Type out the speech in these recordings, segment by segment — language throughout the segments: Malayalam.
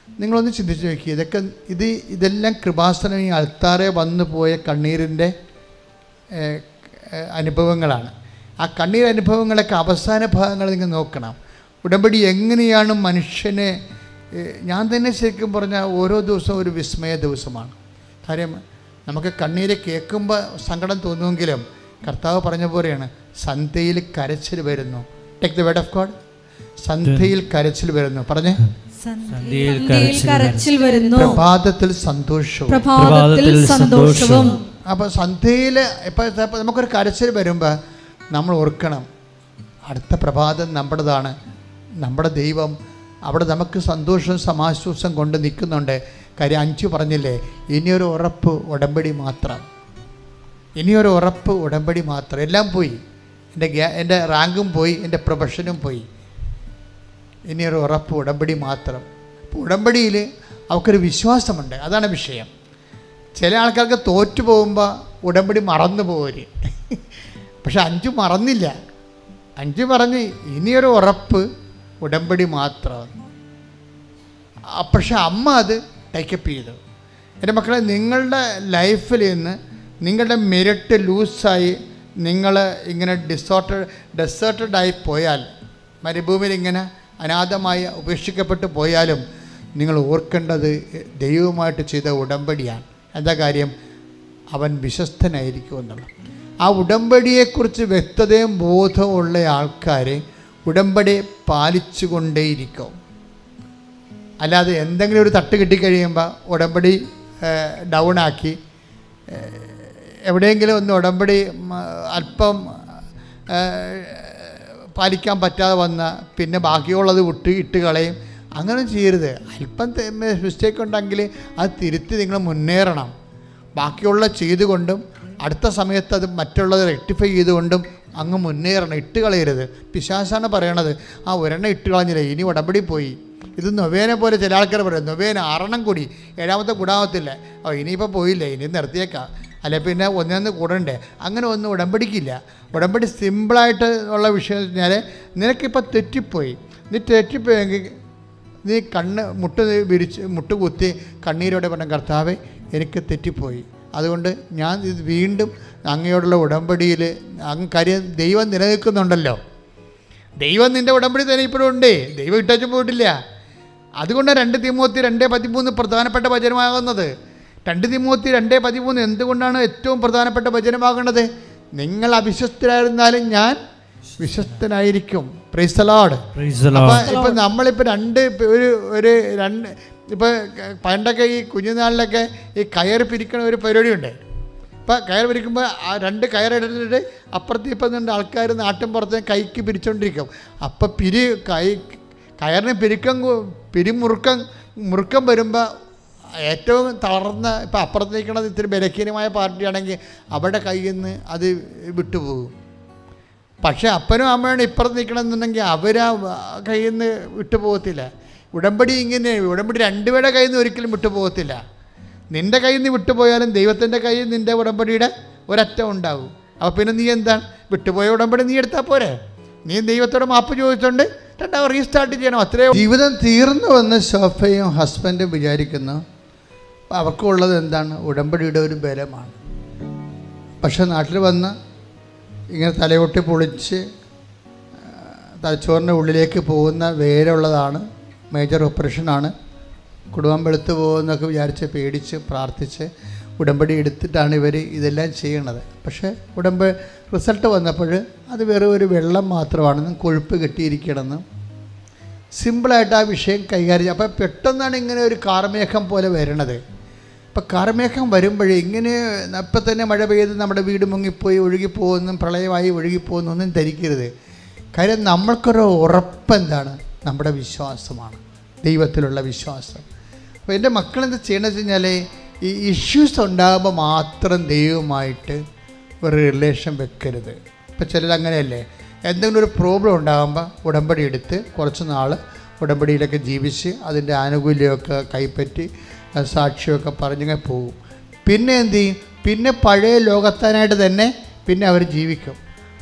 നിങ്ങളൊന്ന് ചിന്തിച്ച് നോക്കി ഇതൊക്കെ ഇത് ഇതെല്ലാം കൃപാസനം ഈ അൾത്താറെ വന്നു പോയ കണ്ണീരിൻ്റെ ഏഹ്, ഏഹ്, അനുഭവങ്ങളാണ് ആ കണ്ണീർ അനുഭവങ്ങളൊക്കെ അവസാന ഭാഗങ്ങൾ നിങ്ങൾ നോക്കണം ഉടമ്പടി എങ്ങനെയാണ് മനുഷ്യനെ ഏഹ്, ഞാൻ തന്നെ ശരിക്കും പറഞ്ഞാൽ ഓരോ ദിവസവും ഒരു വിസ്മയ ദിവസമാണ് കാര്യം നമുക്ക് കണ്ണീര് കേൾക്കുമ്പോൾ സങ്കടം തോന്നുമെങ്കിലും കർത്താവ് പറഞ്ഞ പോലെയാണ് സന്ധ്യയിൽ കരച്ചിൽ വരുന്നു take the word of God സന്ധ്യയിൽ കരച്ചിൽ വരുന്നു പറഞ്ഞേ സന്ധ്യയിൽ സന്ധ്യയിൽ കരച്ചിൽ വരുന്നു പ്രഭാതത്തിൽ സന്തോഷവും പ്രഭാതത്തിൽ സന്തോഷവും അപ്പോൾ സന്ധ്യയിൽ ഇപ്പോൾ ഇപ്പോൾ നമുക്കൊരു കരച്ചിൽ വരുമ്പോൾ നമ്മൾ ഓർക്കണം അടുത്ത പ്രഭാതം നമ്മുടേതാണ് നമ്മുടെ ദൈവം അവിടെ നമുക്ക് സന്തോഷവും സമാശ്വാസം കൊണ്ട് നിൽക്കുന്നുണ്ട് കാര്യം അഞ്ചു പറഞ്ഞില്ലേ ഇനിയൊരു ഉറപ്പ് ഉടമ്പടി മാത്രം ഇനിയൊരു ഉറപ്പ് ഉടമ്പടി മാത്രം എല്ലാം പോയി എൻ്റെ ഗ്യാ എൻ്റെ റാങ്കും പോയി എൻ്റെ പ്രൊഫഷനും പോയി ഇനിയൊരു ഉറപ്പ് ഉടമ്പടി മാത്രം അപ്പോൾ ഉടമ്പടിയിൽ അവൾക്കൊരു വിശ്വാസമുണ്ട് അതാണ് വിഷയം ചില ആൾക്കാർക്ക് തോറ്റു പോകുമ്പോൾ ഉടമ്പടി മറന്നു പോര് പക്ഷെ അഞ്ചു മറന്നില്ല അഞ്ചു പറഞ്ഞ് ഇനിയൊരു ഉറപ്പ് ഉടമ്പടി മാത്രം ആ, പക്ഷെ അമ്മ അത് ടേക്കപ്പ് ചെയ്തു എൻ്റെ മക്കളെ നിങ്ങളുടെ ലൈഫിൽ നിന്ന് നിങ്ങളുടെ മെരിറ്റ് ലൂസായി നിങ്ങൾ ഇങ്ങനെ ഡിസോർട്ടഡ് ഡെസേർട്ടഡായി പോയാൽ മരുഭൂമിയിൽ ഇങ്ങനെ അനാഥമായി ഉപേക്ഷിക്കപ്പെട്ടു പോയാലും നിങ്ങൾ ഓർക്കേണ്ടത് ദൈവവുമായിട്ട് ചെയ്ത ഉടമ്പടിയാണ് എന്താ കാര്യം അവൻ വിശ്വസ്തനായിരിക്കും എന്നുള്ളത് ആ ഉടമ്പടിയെക്കുറിച്ച് വ്യക്തതയും ബോധവും ഉള്ള ആൾക്കാർ ഉടമ്പടി പാലിച്ചുകൊണ്ടേയിരിക്കും അല്ലാതെ എന്തെങ്കിലും ഒരു തട്ട് കിട്ടിക്കഴിയുമ്പോൾ ഉടമ്പടി ഡൗൺ ആക്കി ഏഹ്, എവിടെയെങ്കിലും ഒന്ന് ഉടമ്പടി മ, അല്പം ഏഹ്, പാലിക്കാൻ പറ്റാതെ വന്ന പിന്നെ ബാക്കിയുള്ളത് വിട്ട് ഇട്ട് കളയും അങ്ങനെ ചെയ്യരുത് അല്പം മിസ്റ്റേക്ക് ഉണ്ടെങ്കിൽ അത് തിരുത്തി നിങ്ങൾ മുന്നേറണം ബാക്കിയുള്ള ചെയ്തുകൊണ്ടും അടുത്ത സമയത്ത് അത് മറ്റുള്ളത് റെക്ടിഫൈ ചെയ്തുകൊണ്ടും അങ്ങ് മുന്നേറണം ഇട്ട് കളയരുത് പിശാസാണ് പറയണത് ആ ഒരെണ്ണം ഇട്ട് കളഞ്ഞില്ല ഇനി ഉടമ്പടി പോയി ഇത് നൊവേനെ പോലെ ചില ആൾക്കാർ പറയും നൊവേന ആറെണ്ണം കൂടി ഏഴാമത്തെ കൂടാവത്തില്ല ഓ ഇനിയിപ്പോൾ പോയില്ലേ ഇനി നിർത്തിയേക്കാം അല്ലെ പിന്നെ ഒന്നൊന്ന് കൂടണ്ടേ അങ്ങനെ ഒന്നും ഉടമ്പടിക്കില്ല ഉടമ്പടി സിമ്പിളായിട്ട് ഉള്ള വിഷയം എന്ന് പറഞ്ഞാൽ നിനക്കിപ്പോൾ തെറ്റിപ്പോയി നീ തെറ്റിപ്പോയെങ്കിൽ നീ കണ്ണ് മുട്ട് വിരിച്ച് മുട്ട് കുത്തി കണ്ണീരോടെ പറഞ്ഞ കർത്താവെ എനിക്ക് തെറ്റിപ്പോയി അതുകൊണ്ട് ഞാൻ ഇത് വീണ്ടും അങ്ങയോടുള്ള ഉടമ്പടിയിൽ അങ്ങ് കാര്യം ദൈവം നിലനിൽക്കുന്നുണ്ടല്ലോ ദൈവം നിൻ്റെ ഉടമ്പടി തന്നെ ഇപ്പോഴും ഉണ്ട് ദൈവം ഇട്ടു പോയിട്ടില്ല അതുകൊണ്ട് രണ്ട് തിമൂത്തി രണ്ട് പതിമൂന്ന് പ്രധാനപ്പെട്ട വചനമാകുന്നത് രണ്ട് തിമൂത്തി രണ്ട് പതിമൂന്ന് എന്തുകൊണ്ടാണ് ഏറ്റവും പ്രധാനപ്പെട്ട വചനമാകുന്നത് നിങ്ങൾ അവിശ്വസ്തരായിരുന്നാലും ഞാൻ വിശ്വസ്തനായിരിക്കും പ്രൈസലാഡ് Praise the അപ്പൊ Lord. ഇപ്പൊ നമ്മളിപ്പോ രണ്ട് ഇപ്പൊ ഒരു ഒരു രണ്ട് ഇപ്പൊ പണ്ടൊക്കെ ഈ കുഞ്ഞുനാളിലൊക്കെ ഈ കയർ പിരിക്കണ ഒരു പരിപാടിയുണ്ട് ഇപ്പം കയർ പിരിക്കുമ്പോൾ ആ രണ്ട് കയറെടുത്തിട്ട് അപ്പുറത്ത് ഇപ്പം നിന്ന് ആൾക്കാർ നാട്ടിൻ പുറത്ത് കൈക്ക് പിരിച്ചുകൊണ്ടിരിക്കും അപ്പം പിരി കൈ കയറിന് പിരിക്കം കു- പിരിമുറുക്കം മുറുക്കം വരുമ്പോൾ ഏറ്റവും തളർന്ന ഇപ്പം അപ്പുറത്ത് നിൽക്കുന്നത് ഇത്തിരി ബലഹീനമായ പാർട്ടിയാണെങ്കിൽ അവരുടെ കയ്യിൽ നിന്ന് അത് വിട്ടുപോകും പക്ഷേ അപ്പനും അമ്മയാണ് ഇപ്പുറത്ത് നിൽക്കണമെന്നുണ്ടെങ്കിൽ അവരാ കയ്യിൽ നിന്ന് വിട്ടു പോകത്തില്ല ഉടമ്പടി ഇങ്ങനെ ഉടമ്പടി രണ്ടുപേരുടെ കയ്യിൽ നിന്ന് ഒരിക്കലും വിട്ടു പോകത്തില്ല നിൻ്റെ കയ്യിൽ നിന്ന് വിട്ടുപോയാലും ദൈവത്തിൻ്റെ കയ്യിൽ നിൻ്റെ ഉടമ്പടിയുടെ ഒരറ്റം ഉണ്ടാവും അപ്പോൾ പിന്നെ നീ എന്താണ് വിട്ടുപോയ ഉടമ്പടി നീ എടുത്താൽ പോരെ നീ ദൈവത്തോട് മാപ്പ് ചോദിച്ചുകൊണ്ട് രണ്ടാമത് റീസ്റ്റാർട്ട് ചെയ്യണം അത്രേ ജീവിതം തീർന്നു എന്ന് സോഫയും ഹസ്ബൻഡും വിചാരിക്കുന്നു അപ്പോൾ അവർക്കുള്ളത് എന്താണ് ഉടമ്പടിയുടെ ഒരു ബലമാണ് പക്ഷെ നാട്ടിൽ വന്ന് ഇങ്ങനെ തലയൊട്ടി പൊളിച്ച് ആ, തലച്ചോറിൻ്റെ ഉള്ളിലേക്ക് പോകുന്ന വേരുള്ളതാണ് മേജർ ഓപ്പറേഷനാണ് കുടുംബം വെളുത്തു പോകുന്നൊക്കെ വിചാരിച്ച് പേടിച്ച് പ്രാർത്ഥിച്ച് ഉടമ്പടി എടുത്തിട്ടാണ് ഇവർ ഇതെല്ലാം ചെയ്യണത് പക്ഷേ ഉടമ്പ് റിസൾട്ട് വന്നപ്പോൾ അത് വെറും ഒരു വെള്ളം മാത്രമാണെന്നും കൊഴുപ്പ് കെട്ടിയിരിക്കണമെന്നും സിമ്പിളായിട്ട് ആ വിഷയം കൈകാര്യം അപ്പോൾ പെട്ടെന്നാണ് ഇങ്ങനെ ഒരു കാർമേഘം പോലെ വരണത് അപ്പോൾ കാർമേഘം വരുമ്പോഴേ ഇങ്ങനെ അപ്പം തന്നെ മഴ പെയ്ത് നമ്മുടെ വീട് മുങ്ങിപ്പോയി ഒഴുകിപ്പോകുന്നും പ്രളയമായി ഒഴുകിപ്പോകുന്നു ഒന്നും ധരിക്കരുത് കാര്യം നമ്മൾക്കൊരു ഉറപ്പെന്താണ് നമ്മുടെ വിശ്വാസമാണ് ദൈവത്തിലുള്ള വിശ്വാസം അപ്പോൾ എൻ്റെ മക്കളെന്ത് ചെയ്യണമെന്ന് വെച്ച് കഴിഞ്ഞാൽ ഈ ഇഷ്യൂസ് ഉണ്ടാകുമ്പോൾ മാത്രം ദൈവമായിട്ട് ഒരു റിലേഷൻ വെക്കരുത് ഇപ്പോൾ ചിലർ അങ്ങനെയല്ലേ എന്തെങ്കിലും ഒരു പ്രോബ്ലം ഉണ്ടാകുമ്പോൾ ഉടമ്പടി എടുത്ത് കുറച്ച് നാൾ ഉടമ്പടിയിലൊക്കെ ജീവിച്ച് അതിൻ്റെ ആനുകൂല്യമൊക്കെ കൈപ്പറ്റി അത് സാക്ഷിയൊക്കെ പറഞ്ഞിങ്ങനെ പോകും പിന്നെ എന്ത് ചെയ്യും പിന്നെ പഴയ ലോകത്താനായിട്ട് തന്നെ പിന്നെ അവർ ജീവിക്കും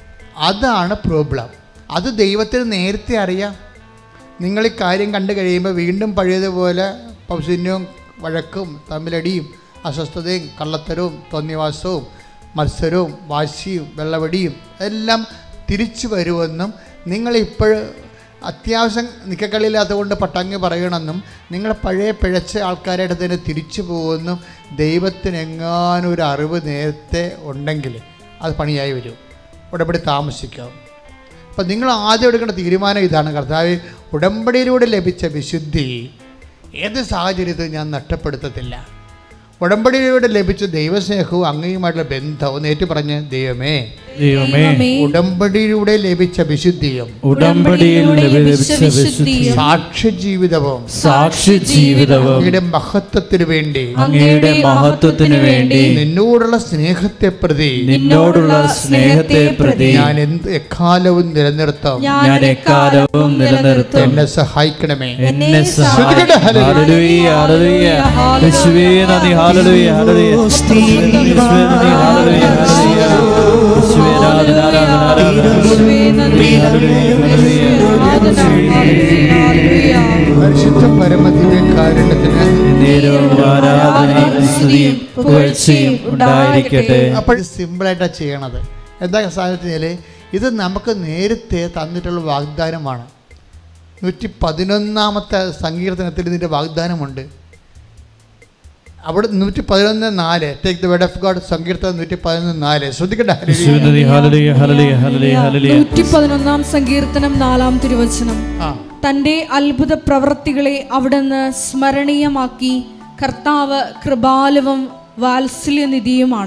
അതാണ് പ്രോബ്ലം അത് ദൈവത്തിന് നേരത്തെ അറിയാം നിങ്ങൾ ഈ കാര്യം കണ്ടു കഴിയുമ്പോൾ വീണ്ടും പഴയതുപോലെ കൗശല്യവും വഴക്കും തമ്മിലടിയും അസ്വസ്ഥതയും കള്ളത്തരവും തോന്നിവാസവും മത്സരവും വാശിയും വെള്ളവടിയും എല്ലാം തിരിച്ചു വരുമെന്നും നിങ്ങളിപ്പോൾ അത്യാവശ്യം നിക്കക്കളിയില്ലാത്തതുകൊണ്ട് പട്ടങ്ങ് പറയണമെന്നും നിങ്ങൾ പഴയ പിഴച്ച ആൾക്കാരായിട്ട് തന്നെ തിരിച്ചു പോകുമെന്നും ദൈവത്തിന് എങ്ങാനും ഒരു അറിവ് നേരത്തെ ഉണ്ടെങ്കിൽ അത് പണിയായി വരും ഉടമ്പടി താമസിക്കാം അപ്പം നിങ്ങൾ ആദ്യം എടുക്കേണ്ട തീരുമാനം ഇതാണ് കർത്താവ് ഉടമ്പടിയിലൂടെ ലഭിച്ച വിശുദ്ധി ഏത് സാഹചര്യത്തിലും ഞാൻ നഷ്ടപ്പെടുത്തത്തില്ല ഉടമ്പടിയിലൂടെ ലഭിച്ച ദൈവസ്നേഹവും അങ്ങയുമായിട്ടുള്ള ബന്ധവും ഏറ്റു പറഞ്ഞ് ദൈവമേ ദൈവമേ ഉടമ്പടിയിലൂടെ ലഭിച്ച വിശുദ്ധിയും ഉടമ്പടിയിൽ ലഭിച്ച വിശുദ്ധിയും സാക്ഷ്യ ജീവിതവും സാക്ഷി ജീവിതവും അങ്ങയുടെ മഹത്വത്തിനു വേണ്ടി അങ്ങയുടെ മഹത്വത്തിനു വേണ്ടി നിന്നോടുള്ള സ്നേഹത്തെ പ്രതി നിന്നോടുള്ള സ്നേഹത്തെ പ്രതി ഞാൻ എന്ത് എക്കാലവും നിലനിർത്താം ഞാൻ എക്കാലവും നിലനിർത്തും എന്നെ സഹായിക്കണമേ എന്നെ ശ്രദ്ധിക്കട്ടെ, ഹല്ലേലൂയ. ഹല്ലേലൂയ, ഹല്ലേലൂയ. യേശുവേ നന്ദി, ഹല്ലേലൂയ, ഹല്ലേലൂയ. യേശുവേ നന്ദി, ഹല്ലേലൂയ, ഹല്ലേലൂയ. യേശുവേ ആരാധന, ആരാധന, ആരാധന. ഹല്ലേലൂയ, ഹല്ലേലൂയ. പരിശുദ്ധ പരമദിവ്യകാരുണ്യത്തിന് നേരവും ആരാധനയും സ്തുതിയും പുകഴ്ചയും ഉണ്ടായിരിക്കട്ടെ അപ്പോൾ സിമ്പിളായിട്ടാണ് ചെയ്യണത് എന്താ സാഹചര്യത്തിൽ ഇത് നമുക്ക് നേരത്തെ തന്നിട്ടുള്ള വാഗ്ദാനമാണ് നൂറ്റി പതിനൊന്നാമത്തെ സങ്കീർത്തനത്തിൽ ഇതിൻ്റെ വാഗ്ദാനമുണ്ട് അവിടെ നൂറ്റി പതിനൊന്ന് നാല് take the word of God സങ്കീർത്തനം നൂറ്റി പതിനൊന്ന് നാല് ശ്രദ്ധിക്കട്ടെ യേശുവേ നന്ദി, ഹല്ലേലൂയ, ഹല്ലേലൂയ, ഹല്ലേലൂയ, ഹല്ലേലൂയ. നൂറ്റി പതിനൊന്നാം സങ്കീർത്തനം നാലാം തിരുവചനം ആ തന്റെ അത്ഭുത പ്രവർത്തികളെ അവിടുന്ന് സ്മരണീയമാക്കി കർത്താവ് കൃപാലുവും വാത്സല്യനിധിയുമാണ്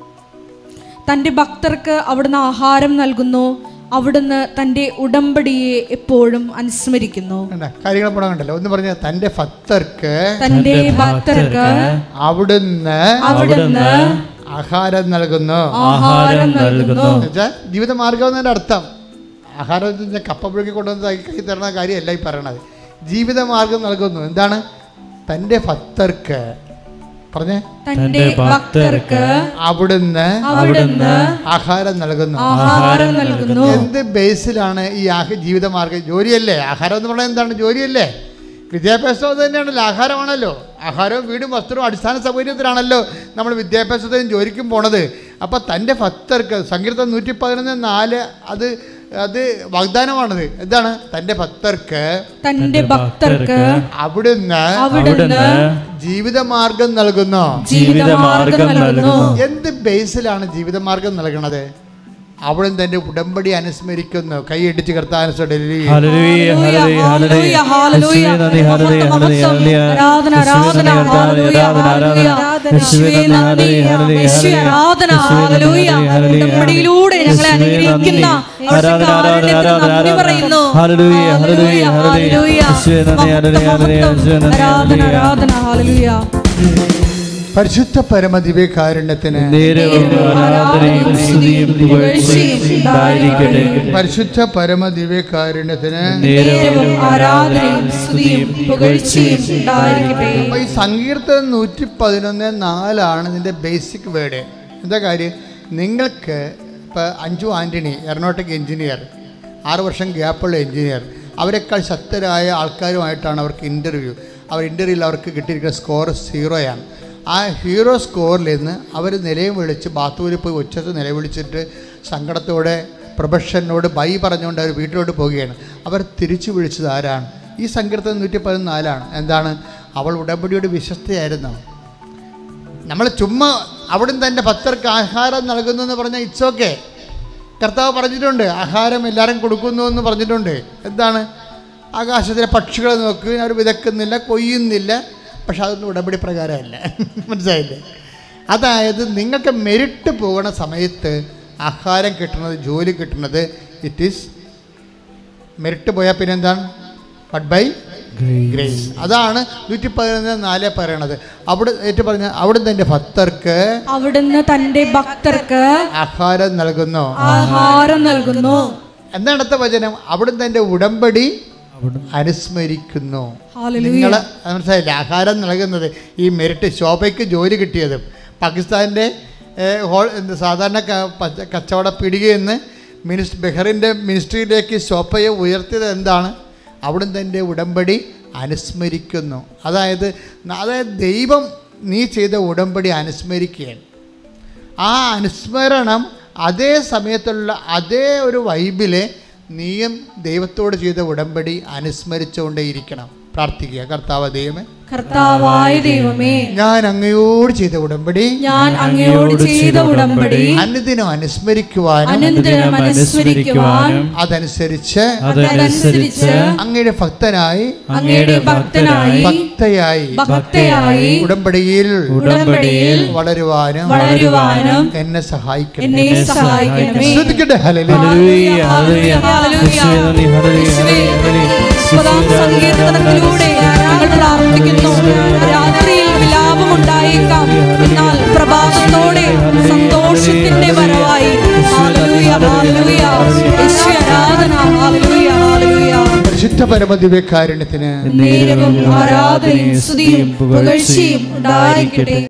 തന്റെ ഭക്തർക്ക് അവിടുന്ന് ആഹാരം നൽകുന്നു അവിടുന്ന് തന്റെ ഉടമ്പടിയെ എപ്പോഴും അനുസ്മരിക്കുന്നു കണ്ട കാര്യങ്ങൾ പടം കണ്ടല്ലോ ഒന്ന് പറഞ്ഞ തൻ്റെ ഭക്തർക്ക് തന്റെ ഭക്തർക്ക് അവിടുന്ന് അവിടുന്ന് ആഹാരം നൽകുന്നു ആഹാരം നൽകുന്നു എന്നുവെച്ചാൽ ജീവിതമാർഗം എന്നതിൻ്റെ അർത്ഥം ആഹാരം എന്ന് വെച്ചാൽ കപ്പ പുഴുക്കി കൊണ്ടുവന്ന് കൈ കൈ തരുന്ന കാര്യമല്ല ഈ പറയണത് ജീവിതമാർഗം നൽകുന്നു എന്താണ് തൻ്റെ ഭക്തർക്ക് പറഞ്ഞേ തന്റെ ഭക്തർക്ക് അവിടുന്ന് അവിടുന്ന് ആഹാരം നൽകുന്നു ആഹാരം നൽകുന്നു എന്ത് ബേസിലാണ് ഈ ആഹ ജീവിതമാർഗം ജോലിയല്ലേ ആഹാരം എന്ന് പറയുന്നത് എന്താണ് ജോലിയല്ലേ വിദ്യാഭ്യാസം അത് തന്നെയാണല്ലോ ആഹാരമാണല്ലോ ആഹാരവും വീടും വസ്ത്രവും അടിസ്ഥാന സൗകര്യത്തിലാണല്ലോ നമ്മൾ വിദ്യാഭ്യാസത്തിനും ജോലിക്കും പോണത് അപ്പോൾ തൻ്റെ ഭക്തർക്ക് സങ്കീർത്തനം നൂറ്റി പതിനൊന്ന് നാല് അത് അത് വാഗ്ദാനമാണത് എന്താണ് തൻ്റെ ഭക്തർക്ക് തന്റെ ഭക്തർക്ക് അവിടുന്ന് അവിടുന്ന് ജീവിതമാർഗം നൽകുന്നു ജീവിതമാർഗം നൽകുന്നു എന്ത് ബേസിലാണ് ജീവിതമാർഗം നൽകണത് അവിടുന്ന് തൻ്റെ ഉടമ്പടി അനുസ്മരിക്കുന്നു കൈയടിച്ച് കർത്താനുസരിച്ച് ഹല്ലേലൂയ, ഹല്ലേലൂയ, ഹല്ലേലൂയ. യേശുവേ നന്ദി, ഹല്ലേലൂയ, ഹല്ലേലൂയ, ഹല്ലേലൂയ. ആരാധന, ആരാധന, യേശുവേ നന്ദി, ഹല്ലേലൂയ, ആരാധന, ആരാധന. ഹല്ലേലൂയ. യേശുവേ നന്ദി, ഹല്ലേലൂയ, ഹല്ലേലൂയ, യേശുവേ ഹല്ലേലൂയ. ആരാധന, യേശുവേ നന്ദി, ഹല്ലേലൂയ. ഹല്ലേലൂയ, ഉടമ്പടിയിലൂടെ ഞങ്ങളെ യേശുവേ അനുഗ്രഹിക്കുന്ന നന്ദി. ആരാധന, ആരാധന, കാരുണ്യത്തിന് ആരാധന, നന്ദി ആരാധന. പറയുന്നു. ഹല്ലേലൂയ, ഹല്ലേലൂയ, ഹല്ലേലൂയ. ഹല്ലേലൂയ. യേശുവേ നന്ദി, ഹല്ലേലൂയ, ഹല്ലേലൂയ. യേശുവേ നന്ദി, ആരാധന ഹല്ലേലൂയ. ആരാധന ഹല്ലേലൂയ പരിശുദ്ധ പരമദിവ്യകാരുണ്യത്തിന് നേരവും ആരാധനയും സ്തുതിയും പുകഴ്ചയും ഉണ്ടായിരിക്കട്ടെ പരിശുദ്ധ പരമദിവ്യകാരുണ്യത്തിന് നേരവും ആരാധനയും സ്തുതിയും പുകഴ്ചയും ഉണ്ടായിരിക്കട്ടെ അപ്പോൾ ഈ സങ്കീർത്തനം നൂറ്റി പതിനൊന്ന് നാലാണ് ഇതിൻ്റെ ബേസിക് വേർഡ് എന്താ കാര്യം നിങ്ങൾക്ക് ഇപ്പോൾ അഞ്ചു ആൻ്റണി എറണോട്ടിക് എഞ്ചിനീയർ ആറ് വർഷം ഗ്യാപ്പുള്ള എഞ്ചിനീയർ അവരെക്കാൾ ശക്തരായ ആൾക്കാരുമായിട്ടാണ് അവർക്ക് ഇൻ്റർവ്യൂ അവർ ഇൻ്റർവ്യൂവിൽ അവർക്ക് കിട്ടിയിരിക്കുന്ന സ്കോർ സീറോയാണ് ആ ഹീറോ സ്കോറിൽ നിന്ന് അവർ നിലയും വിളിച്ച് ബാത്റൂമിൽ പോയി ഉച്ചത്ത് നിലവിളിച്ചിട്ട് സങ്കടത്തോടെ പ്രൊഫഷനോട് ബൈ പറഞ്ഞുകൊണ്ട് അവർ വീട്ടിലോട്ട് പോവുകയാണ് അവർ തിരിച്ചു വിളിച്ചത് ആരാണ് ഈ സങ്കീർത്തനം നൂറ്റി പതിനാലാണ് എന്താണ് അവൾ ഉടമ്പടിയോട് വിശ്വസ്തയായിരുന്നു നമ്മൾ ചുമ്മാ അവിടുന്ന് തൻ്റെ ഭക്തർക്ക് ആഹാരം നൽകുന്നു എന്ന് പറഞ്ഞാൽ ഇറ്റ്സ് ഓക്കെ കർത്താവ് പറഞ്ഞിട്ടുണ്ട് ആഹാരം എല്ലാവരും കൊടുക്കുന്നു എന്ന് പറഞ്ഞിട്ടുണ്ട് എന്താണ് ആകാശത്തിലെ പക്ഷികളെ നോക്ക് അവർ വിതക്കുന്നില്ല കൊയ്യുന്നില്ല പക്ഷെ അതൊന്നും ഉടമ്പടി പ്രകാരമല്ല മനസ്സിലായില്ലേ അതായത് നിങ്ങൾക്ക് മെരിട്ട് പോകുന്ന സമയത്ത് ആഹാരം കിട്ടുന്നത് ജോലി കിട്ടുന്നത് ഇറ്റ് ഈസ് മെരിട്ട് പോയാൽ പിന്നെ എന്താണ് ബട്ട് ബൈ ഗ്രേസ് അതാണ് നൂറ്റി പതിനൊന്ന് നാല് പറയണത് അവിടെ ഏറ്റു പറഞ്ഞ അവിടെ തൻ്റെ ഭക്തർക്ക് അവിടുന്ന് തന്റെ ഭക്തർക്ക് ആഹാരം നൽകുന്നു ആഹാരം നൽകുന്നു എന്താണ് അടുത്ത വചനം അവിടെ തൻ്റെ ഉടമ്പടി അനുസ്മരിക്കുന്നു ഹല്ലേലൂയ. നിങ്ങൾ മനസ്സിലായില്ല ആഹാരം നൽകുന്നത് ഈ മെരിറ്റ് ശോഭയ്ക്ക് ജോലി കിട്ടിയതും പാകിസ്ഥാൻ്റെ ഏഹ്, ഹോൾ എന്ത് സാധാരണ ക- പച്ച- കച്ചവട പിടികയിൽ നിന്ന് മിനിസ് ബെഹറിൻ്റെ മിനിസ്ട്രിയിലേക്ക് ശോഭയെ ഉയർത്തിയത് എന്താണ് അവിടുന്ന് തൻ്റെ ഉടമ്പടി അനുസ്മരിക്കുന്നു അതായത് അതായത് ദൈവം നീ ചെയ്ത ഉടമ്പടി അനുസ്മരിക്കുകയാണ് ആ അനുസ്മരണം അതേ സമയത്തുള്ള അതേ ഒരു വൈബിലെ നീയും ദൈവത്തോട് ചെയ്ത ഉടമ്പടി അനുസ്മരിച്ചുകൊണ്ടേയിരിക്കണം പ്രാർത്ഥിക്കുക കർത്താവ് ദൈവമേ കർത്താവായ ദൈവമേ ഞാൻ അങ്ങയോട് ചെയ്ത ഉടമ്പടി ഞാൻ അങ്ങയോട് ചെയ്ത ഉടമ്പടി അനുദിനം അനുസ്മരിക്കുവാനും അനന്തരം അനുസ്മരിക്കുവാൻ അതനുസരിച്ച് അതനുസരിച്ച് അങ്ങയുടെ ഭക്തനായി അങ്ങയുടെ ഭക്തനായി ഭക്തയായി ഭക്തയായി ഉടമ്പടിയിൽ ഉടമ്പടിയിൽ വളരുവാനും വളരുവാനും എന്നെ സഹായിക്കണം എന്നെ സഹായിക്കണമേ ശ്രദ്ധിക്കട്ടെ ഹല്ലേലൂയ. ഹല്ലേലൂയ, ഹല്ലേലൂയ. ഹല്ലേലൂയ. യേശുവേ നന്ദി, ഹല്ലേലൂയ, യേശുവേ, ഹല്ലേലൂയ. മുപ്പതാം സങ്കീർത്തനത്തിലൂടെ ഞങ്ങൾ പ്രാർത്ഥിക്കുന്നു രാത്രിയിൽ വിലാപമുണ്ടായേക്കാം എന്നാൽ പ്രഭാതത്തോടെ സന്തോഷത്തിന്റെ വരവായി ഹാലലൂയ ഹാലലൂയ യേശു ആരാധന ഹാലലൂയ ഹാലലൂയ പരിശുദ്ധ പരമദിവ്യകാരുണ്യത്തിന് നേരവും ആരാധനയും സ്തുതിയും പുകഴ്ചയും ഉണ്ടായിരിക്കട്ടെ